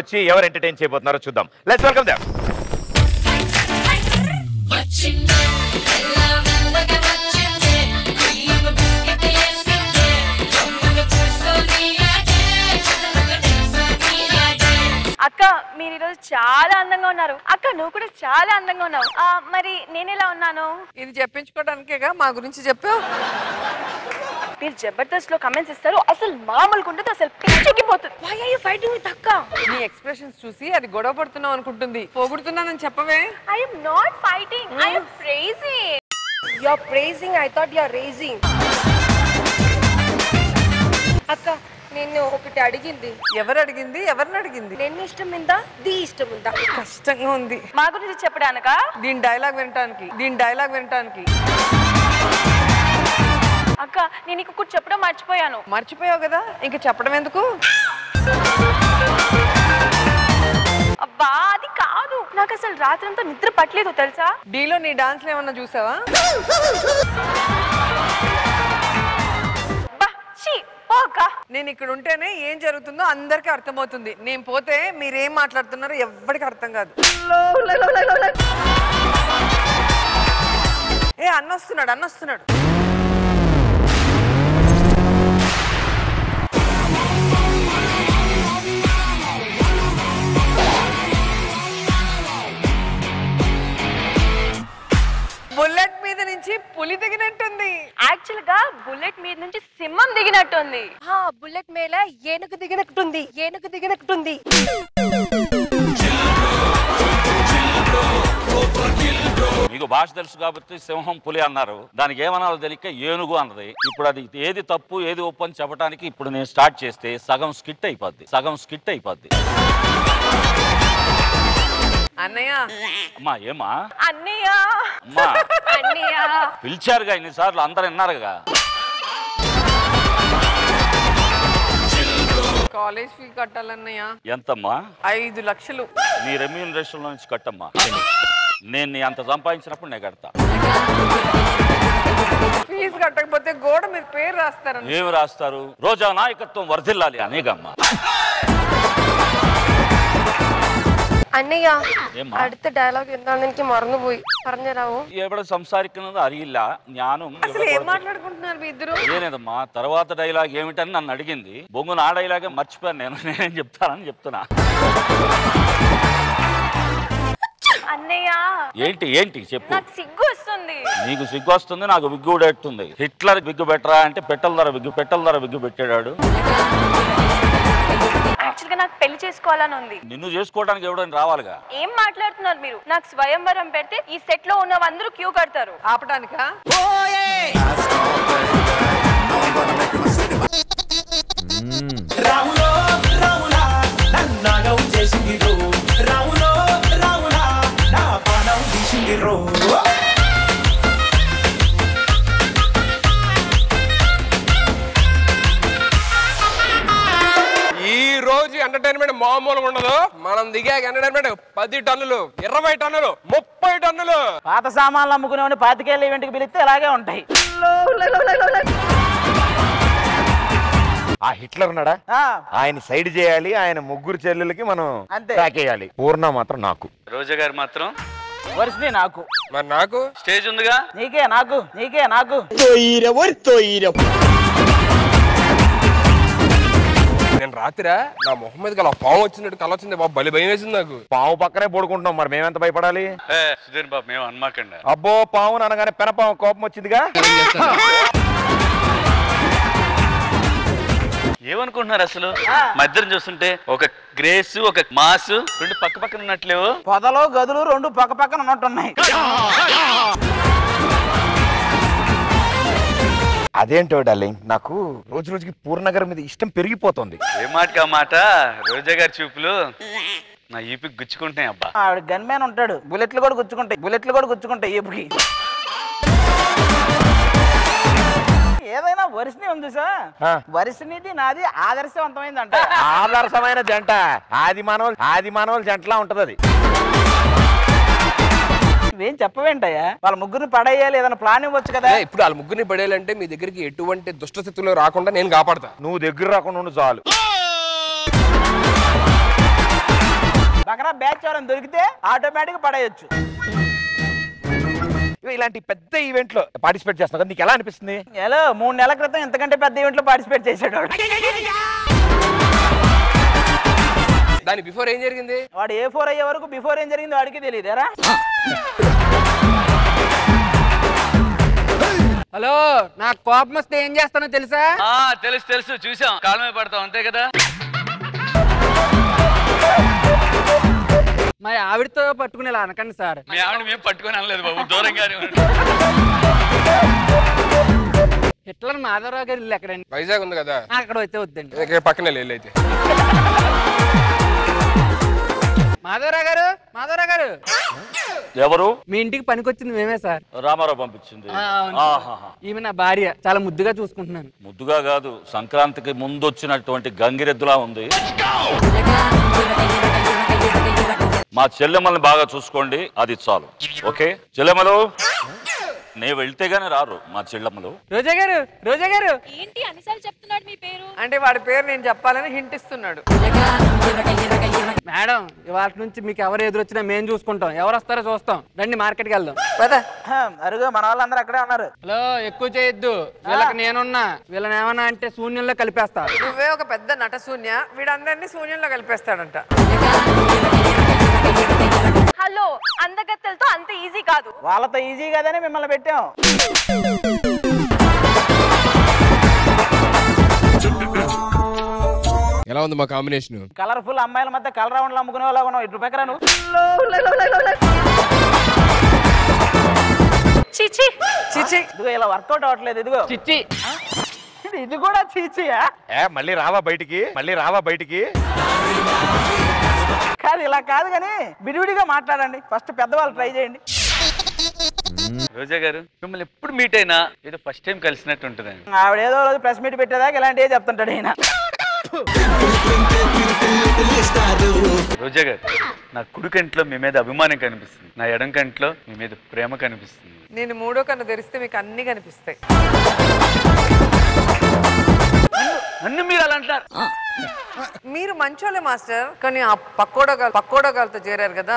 వచ్చి ఎవరు ఎంటర్టైన్ చేయబోతున్నారో చూద్దాం లెట్స్ వెల్కమ్ దెమ్ వచ్చిందే తెల్లవెల్లగా వచ్చిందే క్రీమ్ బిస్కెట్ వేసిందే కమ్మున కూసోనియాడే చదవక తెలుసోనియాడే అక్క మీరు ఈరోజు చాలా అందంగా ఉన్నారు అక్క నువ్వు కూడా చాలా అందంగా ఉన్నావు ఆ, మరి నేను ఎలా ఉన్నాను ఇది చెప్పించుకోవడానికేగా మా గురించి చెప్పావు మీరు జబర్దస్త్ లో కమెంట్స్ ఇస్తారు అసలు మామూలుగా ఉండదు అసలు పిచ్చెక్కిపోతుంది why are you fighting with అక్క నీ ఎక్స్ప్రెషన్స్ చూసి అది గొడవ పడుతున్నావు అనుకుంటుంది పోగొడుతున్నానని చెప్పవే I am not fighting I am praising you are praising I thought you are raging అక్క నేను ఒకటి అడిగింది ఎవరు అడిగింది ఎవరిని అడిగింది నిన్ను ఇష్టం ఉందా ది ఇష్టం ఉందా కష్టంగా ఉంది మా గురించి చెప్పడానికా దీని డైలాగ్ వినటానికి దీని డైలాగ్ వినటానికి అక్క నేను నీకు ఒకటి చెప్పడం మర్చిపోయాను మర్చిపోయావు కదా ఇంక చెప్పడం ఎందుకు అబ్బా అది కాదు నాకు అసలు రాత్రంతా నిద్ర పట్టలేదు తెలుసా డీలో నీ డాన్స్లు ఏమన్నా చూసావా బా ఛీ పో అక్క నేను ఇక్కడ ఉంటేనే ఏం జరుగుతుందో అందరికీ అర్థమవుతుంది నేను పోతే మీరేం మాట్లాడుతున్నారో ఎవ్వడికి అర్థం కాదు ఏ అన్న వస్తున్నాడు అన్న వస్తున్నాడు బుల్లెట్ మీద నుంచి పులి దిగినట్టుంది యాక్చువల్ గా బుల్లెట్ మీద నుంచి సింహం దిగినట్టుంది హా బుల్లెట్ మేల ఏనుగు దిగినట్టుంది ఏనుగు దిగినట్టుంది మీకు భాష తెలుసు కాబట్టి సింహం పులి అన్నారు దానికి ఏమనాలో తెలియక ఏనుగు అన్నది ఇప్పుడు అది ఏది తప్పు ఏది ఒప్పు అని చెప్పడానికి ఇప్పుడు నేను స్టార్ట్ చేస్తే సగం స్కిట్ అయిపోద్ది సగం స్కిట్ అయిపోద్ది అన్నయ్య అమ్మా ఏమా అన్నయ్య అమ్మా అన్నయ్య పిలిచారుగా ఇన్నిసార్లు అందరు విన్నారుగా కాలేజ్ ఫీ కట్టాలన్నయ్య ఎంతమ్మా ఐదు లక్షలు నీ రెమ్యూనరేషన్ నుంచి కట్టమ్మా నేను నీ అంత సంపాదించినప్పుడు నేను కడతా ఫీజు కట్టకపోతే గోడ మీద పేరు రాస్తారన్న ఏమి రాస్తారు రోజా నాయకత్వం వర్ధిల్లాలి అనేగమ్మా അന്നയ്യ ഏമ്മാ? അടുത്ത ഡയലോഗ് എന്താണെന്ന് എനിക്ക് മറന്നുപോയി പറഞ്ഞുതരാവോ എവിടെ സംസാരിക്കുന്നത് അറിയില്ല ഞാനും అసలు ఏం మాట్లాడుకుంటున్నారు మీ ఇద్దరు ఏనేదమ్మా తర్వాత డైలాగ్ ఏమిటని నన్ను అడిగింది బొంగు నా డైలాగే మర్చిపోయాను నేను నేనేం చెప్తానని చెప్తున్నా అన్నయ్య ఏంటి ఏంటి చెప్పు నాకు సిగ్గు వస్తుంది నీకు సిగ్గు వస్తుంది నాకు విగ్గు ఉడేస్తుంది హిట్లర్ విగ్గు పెట్టరా అంటే పెట్టల ధర విగ్గు పెట్టల ధర విగ్గు పెట్టాడు యాక్చువల్ గా నాకు పెళ్లి చేసుకోవాలని ఉంది నిన్ను చేసుకోవడానికి ఎవడని రావాలిగా ఏం మాట్లాడుతున్నారు మీరు నాకు స్వయంవరం పెడితే ఈ సెట్ లో ఉన్న అందరూ క్యూ కడతారు ఆపటానికా రాములో రాములా నన్నాగం చేసింది రో రాములో రాములా నా పానం తీసింది రో ఈ రోజు ఎంటర్టైన్మెంట్ మామూలుగా ఉండదు మనం దిగాక ఎంటర్టైన్మెంట్ పది టన్నులు ఇరవై టన్నులు ముప్పై టన్నులు పాత సామాన్లు అమ్ముకునేవాడిని పాతికేళ్ళ ఈవెంట్కి పిలిస్తే ఇలాగే ఉంటాయి ఆ హిట్లర్ ఉన్నాడా ఆ, ఆయన సైడ్ చేయాలి ఆయన ముగ్గురు చెల్లెలకి మనం అంతే. ట్రాక్ వేయాలి పూర్ణ మాత్రం నాకు రోజా గారు మాత్రం వరుసని నాకు మరి నాకు స్టేజ్ ఉందిగా నీకే నాకు నీకే నాకు నేను రాత్రి నా మొహం మీద అలా పాము వచ్చినట్టు కల వచ్చింది బాబు బలి భయం వేసింది నాకు పాము పక్కనే పడుకుంటున్నాం మరి మేమెంత భయపడాలి సుధీర్ బాబు మేము అనమాకండి అబ్బో పాము అనగానే పెనపాము కోపం వచ్చిందిగా ఏమనుకుంటున్నారు అసలు మధ్యలో చూస్తుంటే ఒక గ్రేస్ ఒక మాస్ రెండు పక్క పక్కన ఉన్నట్లేవు పొదలో గదులు రెండు పక్క పక్కన ఉన్నట్టున్నాయి అదేంటో డార్లింగ్ నాకు రోజు రోజుకి పూర్ణగర్ మీద ఇష్టం పెరిగిపోతుంది ఏ మాటకి ఆ మాట రోజా గారి చూపులు నా ఈపికి గుచ్చుకుంటున్నాయి అబ్బా ఆవిడ గన్మ్యాన్ ఉంటాడు బుల్లెట్లు కూడా గుచ్చుకుంటాయి బుల్లెట్లు కూడా గుచ్చుకుంటాయి ఏపుకి ఏదైనా వరిసని ఉంది సార్ ఆ. వరిసనిది నాది ఆదర్శవంతమైందంట ఆదర్శమైన జంట ఆది మానవులు ఆది మానవుల జంటలా ఉంటది అది నువ్వేం చెప్పవేంటయ్యా వాళ్ళ ముగ్గురిని పడేయాలి ఏదైనా ప్లాన్ ఇవ్వచ్చు కదా ఏ, ఇప్పుడు వాళ్ళ ముగ్గురిని పడేయాలంటే మీ దగ్గరికి ఎటువంటి దుష్టశక్తులు రాకుండా నేను కాపాడతా నువ్వు దగ్గర రాకుండా ఉండు చాలు బకరా బ్యాచ్ ఎవరైనా దొరికితే ఆటోమేటిక్ పడేయచ్చు ఇగో ఇలాంటి పెద్ద ఈవెంట్ లో పార్టిసిపేట్ చేస్తావు కదా నీకు ఎలా అనిపిస్తుంది ఎలా మూడు నెలల క్రితం ఇంతకంటే పెద్ద ఈవెంట్ లో పార్టిసిపేట్ చేశాడు వాడు. దాని బిఫోర్ ఏం జరిగింది వాడు ఏ ఫోర్ అయ్యే వరకు బిఫోర్ ఏం జరిగిందో వాడికి తెలియదేరా హలో నాకు కోపం వస్తే ఏం చేస్తానో తెలుసా తెలుసు తెలుసు చూసాం కాళ్ళ మీద పడతాం అంతే కదా మరి ఆవిడతో పట్టుకుని ఇలా అనకండి సార్ మీ ఆవిడ మేము పట్టుకొని అనలేదు బాబు దూరంగానే ఉండండి. హిట్లర్ మాధవరావు గారి ఇల్లు ఎక్కడండి వైజాగ్ ఉంది కదా అక్కడ అయితే వద్దండి ఇక్కడ పక్కనే లేదు అయితే మాధవరావు గారు మాధవరావు గారు ఎవరు మీ ఇంటికి పనికొచ్చింది మేమే సార్ రామారావు పంపించింది ఆ, అవును. ఆహాహా. ఈమె నా భార్య చాలా ముద్దుగా చూసుకుంటున్నాను ముద్దుగా కాదు సంక్రాంతికి ముందు వచ్చినటువంటి గంగిరెద్దులా ఉంది మా చెల్లెమ్మల్ని బాగా చూసుకోండి అది చాలు ఓకే చెల్లెమ్మలు నేను వెళ్తే గానీ రారు మా చెల్లెమ్మలు రోజా గారు రోజా గారు ఏంటి అన్నిసార్లు చెప్తున్నాడు మీ పేరు అంటే వాడి పేరు నేను చెప్పాలని హింట్ ఇస్తున్నాడు మేడం ఇవాళ నుంచి మీకు ఎవరు ఎదురొచ్చినా మేము చూసుకుంటాం ఎవరు వస్తారో చూస్తాం రండి మార్కెట్కి వెళ్దాం పదా అరుగు మన వాళ్ళందరూ అక్కడే ఉన్నారు హలో ఎక్కువ చేయొద్దు వీళ్ళకి నేనున్నా వీళ్ళని ఏమన్నా అంటే శూన్యంలో కలిపేస్తా నువ్వే ఒక పెద్ద నట శూన్య వీడందరినీ శూన్యంలో కలిపేస్తాడంట హలో అందగత్తెలతో అంత ఈజీ కాదు వాళ్ళతో ఈజీ కదని మిమ్మల్ని పెట్టాం ఎలా ఉంది మా కాంబినేషన్ కలర్ఫుల్ అమ్మాయిల మధ్య కలర్ రౌండ్లు అమ్ముకునే వాళ్ళ ఉన్నావు ఇటు పక్కన నువ్వు చిచి చిచి ఇదిగో ఇలా వర్కౌట్ అవ్వట్లేదు ఇదిగో చిచ్చి ఇది- ఇది కూడా చీచియా ఏ మళ్ళీ రావా బయటికి మళ్ళీ రావా బయటికి కాదు ఇలా కాదు కానీ విడివిడిగా మాట్లాడండి ఫస్ట్ పెద్దవాళ్ళు ట్రై చేయండి రోజా గారు మిమ్మల్ని ఎప్పుడు మీట్ అయినా ఏదో ఫస్ట్ టైం కలిసినట్టు ఉంటుందండి ఆవిడ ఏదో రోజు ప్రెస్ మీట్ పెట్టేదాకా ఇలాంటివి చెప్తుంటాడు ఈయన రోజా గారు నా కుడి కంట్లో మీ మీద అభిమానం కనిపిస్తుంది నా ఎడం కంట్లో మీ మీద ప్రేమ కనిపిస్తుంది నేను మూడో కన్ను తెరిస్తే మీకు అన్ని కనిపిస్తాయి నన్ను మీరు అలా అంటారు మీరు మంచోళ్ళే మాస్టర్ కానీ ఆ పక్కోడో గారు పక్కోడో గారితో చేరారు కదా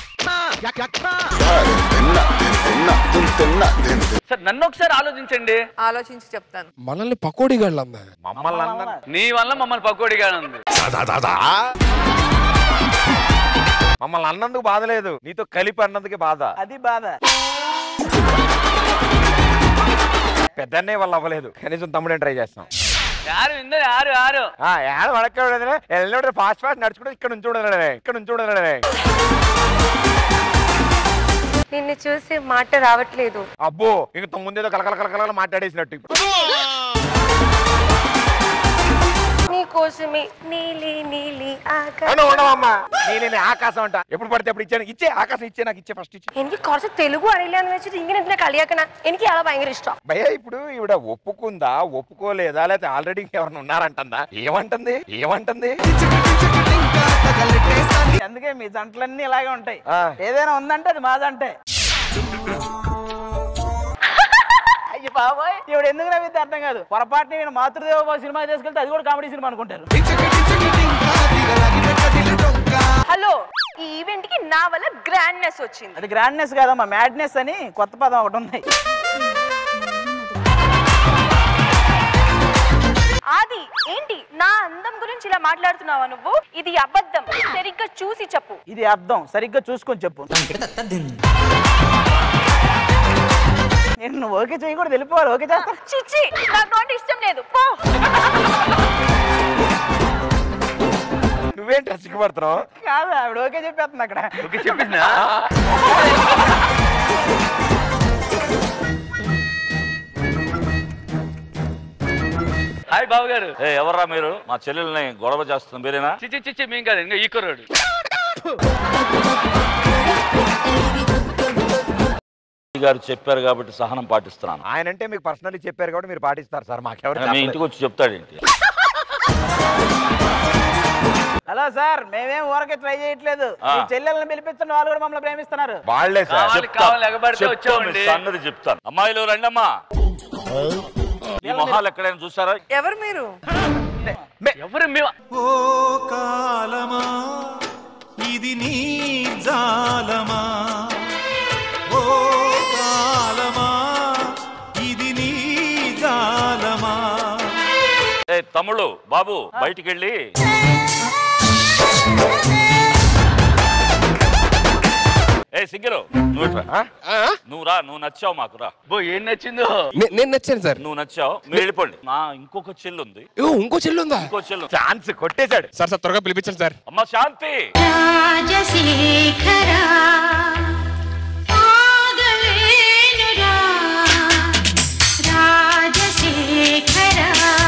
సార్ నన్ను ఒకసారి ఆలోచించండి ఆలోచించి చెప్తాను మనల్ని పకోడీ గాళ్ళు అందా మమ్మల్ని అందరం నీ వల్ల మమ్మల్ని పకోడిగా ఉంది మమ్మల్ని అన్నందుకు బాధ లేదు నీతో కలిపి అన్నందుకే బాధ అది బాధ పెద్దన్నే వాళ్ళు అవ్వలేదు కనీసం తమ్ముడే ట్రై చేస్తాం యారు ఇందో యారు యారు ఆ ఏడ వడక్కడే వెళ్ళినప్పుడు ఫాస్ట్ ఫాస్ట్ నడుచుకుంటే ఇక్కడ నుంచి చూడలే ఇక్కడ నుంచి చూడలే నిన్ను చూసి మాట రావట్లేదు అబ్బో ఇంక ముందేదో కలకల కలకల మాట్లాడేసినట్టు ఇప్పుడు నీకోసమే నీలి నీలి ఆకాశం ఏమన్నా ఉండవమ్మా నేను ఆకాశం అంట ఎప్పుడు పడితే అప్పుడు ఇచ్చాను ఇచ్చే ఆకాశం ఇచ్చే నాకు ഇച്ചേ ഫസ്റ്റ് ഇച്ചേ എനിക്ക് കുറച്ച് തെലുഗു അറിയില്ലാന്ന് വെച്ചിട്ട് ഇങ്ങനെ എന്തിനാ കളിയാക്കണ എനിക്ക് അയാളെ ഭയങ്കര ഇഷ്ടം భయ్య ఇప్పుడు ఈవిడ ఒప్పుకుందా ఒప్పుకోలేదా లేకపోతే ఆల్రెడీ ఎవరైనా ఉన్నారంటుందా ఏమంటుంది ఏమంటుంది అందుకే మీ జంటలన్నీ ఇలాగే ఉంటాయి ఆ. ఏదైనా ఉందంటే అది మా జంటే అయ్యి బాబాయ్ ఇప్పుడు ఎందుకు నవ్వితే అర్థం కాదు పొరపాటుని నేను మాతృదేవ సినిమా చేసుకెళ్తే అది కూడా కామెడీ సినిమా అనుకుంటారు హలో ఈ ఈవెంట్ కి నా వల్ల గ్రాండ్నెస్ వచ్చింది అది గ్రాండ్నెస్ కాదమ్మా మ్యాడ్నెస్ అని కొత్త పదం ఒకటి ఉంది ఆది ఏంటి నా అందం గురించి ఇలా మాట్లాడుతున్నావా నువ్వు ఇది అబద్ధం సరిగ్గా చూసి చెప్పు ఇది అర్థం సరిగ్గా చూసుకొని చెప్పు నేను నువ్వు ఓకే చేయకూడదు వెళ్ళిపోవాలి ఓకే చేస్తా చిచ్చి నాకు అంటే ఇష్టం లేదు పో నువ్వేంటి సిగ్గుపడుతున్నావు కాదు ఆవిడ ఓకే చెప్పేస్తుంది అక్కడ ఓకే చెప్పిందా హాయ్ బాబు గారు ఏ ఎవర్రా మీరు మా చెల్లెల్ని గొడవ చేస్తుంది మీరేనా చిచ్చి చిచ్చి మేము కాదు ఇంకా ఈకో రోడ్ గారు చెప్పారు కాబట్టి సహనం పాటిస్తున్నాను ఆయన అంటే మీకు పర్సనల్లీ చెప్పారు కాబట్టి మీరు పాటిస్తారు సార్ మాకెవరు మీ చెప్పలేదు. ఇంటికి వచ్చి చెప్తాడేంటి హలో సార్ మేమేం ఊరకే ట్రై చేయట్లేదు ఆ. మీ చెల్లెల్ని పిలిపించండి వాళ్ళు కూడా మమ్మల్ని ప్రేమిస్తున్నారు వాళ్ళే సార్ కావాలి, కావాలి, ఎగబడితే చెప్తాను, వచ్చామండి. మీ సంగతి చెప్తాను అమ్మాయిలు రండమ్మా ఈ మొహాలు ఎక్కడైనా చూసారా ఎవరు మీరు ఎవరు మేము ఓ కాలమా ఈ ఇది నీ జాలమా ఓ కాలమా ఇది నీ జాలమా ఏ తమ్ముళ్ళు బాబు బయటికి వెళ్ళి ఏ సింగిల్ నువ్వు ఇట్రా. నువ్వు రా నువ్వు నచ్చావు మాకు రా బో ఏం నచ్చిందో నేను నచ్చాను సార్ నువ్వు నచ్చావు మీరు వెళ్ళిపోండి నా ఇంకొక చెల్లు ఉంది ఓ ఇంకో చెల్లి ఉందా ఇంకో చెల్లు ఛాన్స్ కొట్టేశాడు సార్ సార్ త్వరగా పిలిపించండి సార్ అమ్మ శాంతి రాజశేఖరా ఆగలేనురా రాజశేఖరా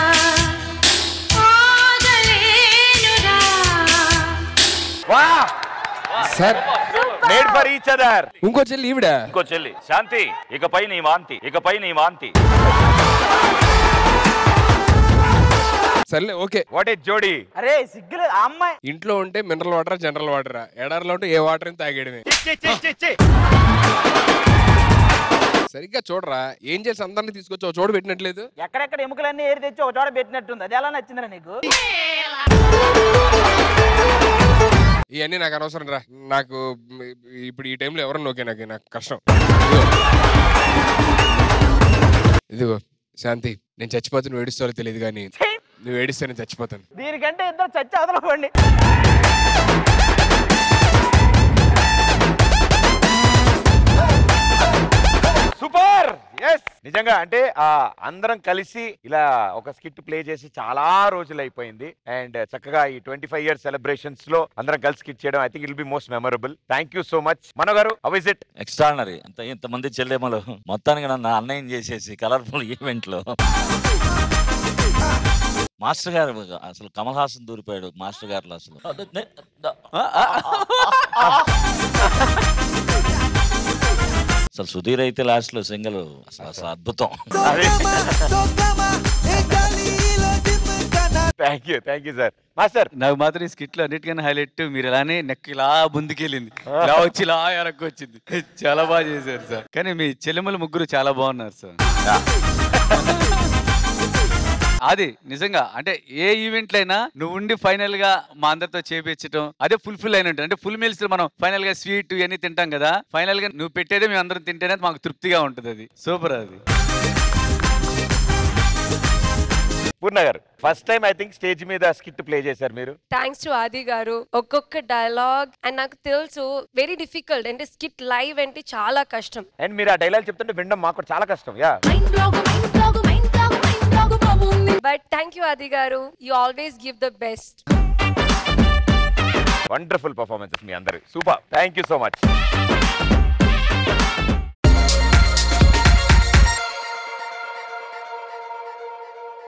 ఆగలేనురా వా sir made for each other ఇంకో చెల్లి ఈవిడ ఇంకో చెల్లి శాంతి ఇకపై నీ వాంతి ఇకపై నీ వాంతి సర్లే ఓకే వాట్ ఇస్ జోడీ అరే సిగ్గులేదు ఆ అమ్మాయి ఇంట్లో ఉంటే మినరల్ వాటర్ జనరల్ వాటర్ ఎడారిలో ఉంటే ఏ వాటర్ అని తాగేయడమే సరిగ్గా చూడరా ఏం చేసి అందరిని తీసుకొచ్చి ఒక చోటు పెట్టినట్లేదు ఎక్కడెక్కడ ఎముకలన్నీ ఏరి తెచ్చి ఒక చోట పెట్టినట్టుంది అది ఎలా నచ్చిందిరా నీకు ఇవన్నీ నాకు అనవసరం రా నాకు మ్, ఇప్పుడు ఈ టైంలో ఎవరన్నా ఓకే నాకు నాకు కష్టం ఇదిగో. ఇదిగో శాంతి నేను చచ్చిపోతే నువ్వు ఏడుస్తారో తెలియదు కానీ నువ్వు ఏడిస్తే నేను చచ్చిపోతాను దీనికంటే ఇద్దరు చచ్చి అదలపండి సూపర్ ఎస్ నిజంగా అంటే ఆ అందరం కలిసి ఇలా ఒక స్కిట్ ప్లే చేసి చాలా రోజులు అయిపోయింది అండ్ చక్కగా ఈ ట్వంటీ ఫైవ్ ఇయర్స్ సెలబ్రేషన్స్ లో అందరం కలిసి స్కిట్ చేయడం I think it'll be most memorable thank you so much Mano garu how is it extraordinary అంత ఇంతమంది చెల్లెమ్మలు మొత్తానికి నన్ను అన్నయం చేసేసి కలర్ఫుల్ ఈవెంట్ లో మాస్టర్ గారు అసలు కమల్ హాసన్ దూరిపోయాడు మాస్టర్ గారు అసలు అసలు సుధీర్ అయితే లాస్ట్ లో సింగల్ అసలు అసలు అద్భుతం thank you thank you sir master నాకు మాత్రం ఈ స్కిట్ లో అన్నిటికన్నా హైలైట్ మీరు ఇలానే నెక్ ఇలా ముందుకెళ్ళింది ఇలా వచ్చి ఇలా వెనక్కి వచ్చింది చాలా బాగా చేశారు సార్ కానీ మీ చెల్లెమ్మలు ముగ్గురు చాలా బాగున్నారు సార్ అది నిజంగా అంటే ఏ ఈవెంట్ అయినా నువ్వు ఉండి ఫైనల్ గా మా అందరితో చేపించడం అదే ఫుల్ ఫిల్ అయినట్టు అంటే ఫుల్ మీల్స్ మనం ఫైనల్ గా స్వీట్ ఇవన్నీ తింటాం కదా ఫైనల్ గా నువ్వు పెట్టేదే మేము అందరం తింటేనే మాకు తృప్తిగా ఉంటుంది అది సూపర్ అది Purna garu first time I think stage మీద స్కిట్ ప్లే చేశారు మీరు థ్యాంక్స్ టు ఆది గారు ఒక్కొక్క డైలాగ్ అండ్ నాకు తెలుసు వెరీ డిఫికల్ట్ అంటే స్కిట్ లైవ్ అంటే చాలా కష్టం అండ్ మీరు ఆ డైలాగ్ చెప్తుంటే వినడం మాకు కూడా చాలా కష్టం yeah but thank you Adi garu you always give the best wonderful performances మీ అందరు super thank you so much